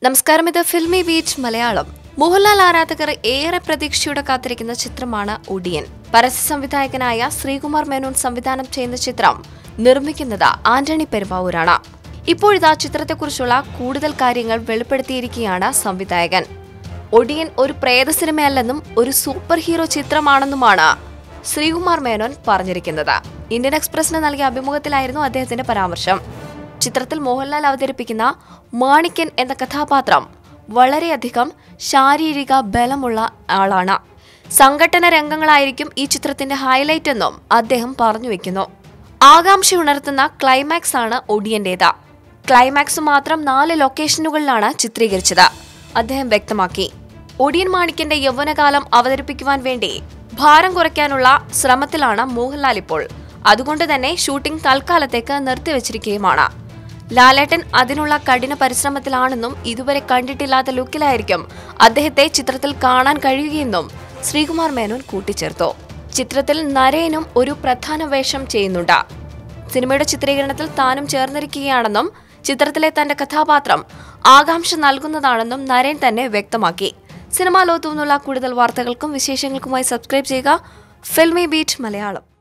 നമസ്കാരം ഇത് filmy beach Malayalam Mohanlal ആരാധകർ ഏറെ പ്രതീക്ഷയോടെ കാത്തിരിക്കുന്ന ചിത്രമാണ് ഒടിയൻ പരസ്യ സംവിധായകനായ ശ്രീകുമാർ മേനോൻ സംവിധാനം ചെയ്യുന്ന ചിത്രം നിർമ്മിക്കുന്നത് ആന്റണി പെരുമ്പാവൂരാണ് ഇപ്പോഴിതാ ചിത്രത്തെക്കുറിച്ചുള്ള കൂടുതൽ കാര്യങ്ങൾ വെളിപ്പെടുത്തിയിരിക്കുകയാണ് സംവിധായകൻ ഒടിയൻ ഒരു പ്രേത സിനിമയല്ലെന്നും ഒരു സൂപ്പർ ഹീറോ ചിത്രമാണെന്നുമാണ് ശ്രീകുമാർ മേനോൻ പറഞ്ഞിരിക്കുന്നത് ഇന്ത്യൻ എക്സ്പ്രസിന് നൽകിയ അഭിമുഖത്തിലായിരുന്നു അദ്ദേഹത്തിന്റെ പരാമർശം ചിത്രത്തിൽ മോഹൻലാൽ അവതരിപ്പിക്കുന്ന മാണിക്യൻ എന്ന കഥാപാത്രം വളരെയധികം ശാരീരിക ബലമുള്ള ആളാണ് സംഘട്ടന രംഗങ്ങളായിരിക്കും ഈ ചിത്രത്തിന്റെ ഹൈലൈറ്റ് എന്നും അദ്ദേഹം പറഞ്ഞു വെക്കുന്നു ആകാംക്ഷ ഉണർത്തുന്ന ക്ലൈമാക്സ് ആണ് ഒടിയന്റേത് ക്ലൈമാക്സ് മാത്രം നാല് ലൊക്കേഷനുകളിലാണ് ചിത്രീകരിച്ചത് അദ്ദേഹം വ്യക്തമാക്കി ഒടിയൻ മാണിക്യന്റെ യൗവനകാലം അവതരിപ്പിക്കുവാൻ വേണ്ടി ഭാരം കുറയ്ക്കാനുള്ള ശ്രമത്തിലാണ് മോഹൻലാൽ ഇപ്പോൾ അതുകൊണ്ട് തന്നെ ഷൂട്ടിംഗ് തൽക്കാലത്തേക്ക് നിർത്തിവച്ചിരിക്കുകയുമാണ് ലാലേട്ടൻ അതിനുള്ള കഠിന പരിശ്രമത്തിലാണെന്നും ഇതുവരെ കണ്ടിട്ടില്ലാത്ത ലുക്കിലായിരിക്കും അദ്ദേഹത്തെ ചിത്രത്തിൽ കാണാൻ കഴിയുകയെന്നും ശ്രീകുമാർ മേനോൻ കൂട്ടിച്ചേർത്തു ചിത്രത്തിൽ നരേനും ഒരു പ്രധാന വേഷം ചെയ്യുന്നുണ്ട് സിനിമയുടെ ചിത്രീകരണത്തിൽ താനും ചേർന്നിരിക്കുകയാണെന്നും ചിത്രത്തിലെ തന്റെ കഥാപാത്രം ആകാംക്ഷ നൽകുന്നതാണെന്നും നരേൻ തന്നെ വ്യക്തമാക്കി സിനിമാ ലോകത്തു നിന്നുള്ള കൂടുതൽ വാർത്തകൾക്കും വിശേഷങ്ങൾക്കുമായി സബ്സ്ക്രൈബ് ചെയ്യുക ഫിൽമി ബീറ്റ് മലയാളം